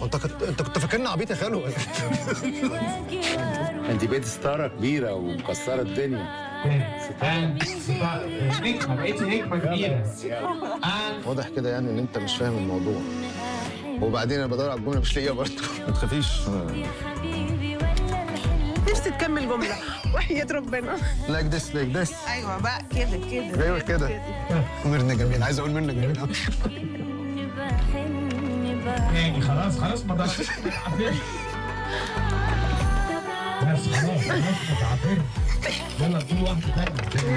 انت كنت انت كنت فاكرني عبيط يا خالو انت بقيت ستاره كبيره ومكسره الدنيا نجمه بقيتي نجمه كبيره واضح كده يعني ان انت مش فاهم الموضوع وبعدين انا بدور على الجمله مش لاقيها برضه ما تخافيش نفسي تكمل جملة وحياة ربنا لايك ذس لايك ذس أيوة بقى كده كده ايوه كده ميرنا جميل عايز اقول ميرنا جميل قوي يعني خلاص خلاص ما ضربتش بس خلاص خلاص ما تعافرش يلا نقول واحده ثانيه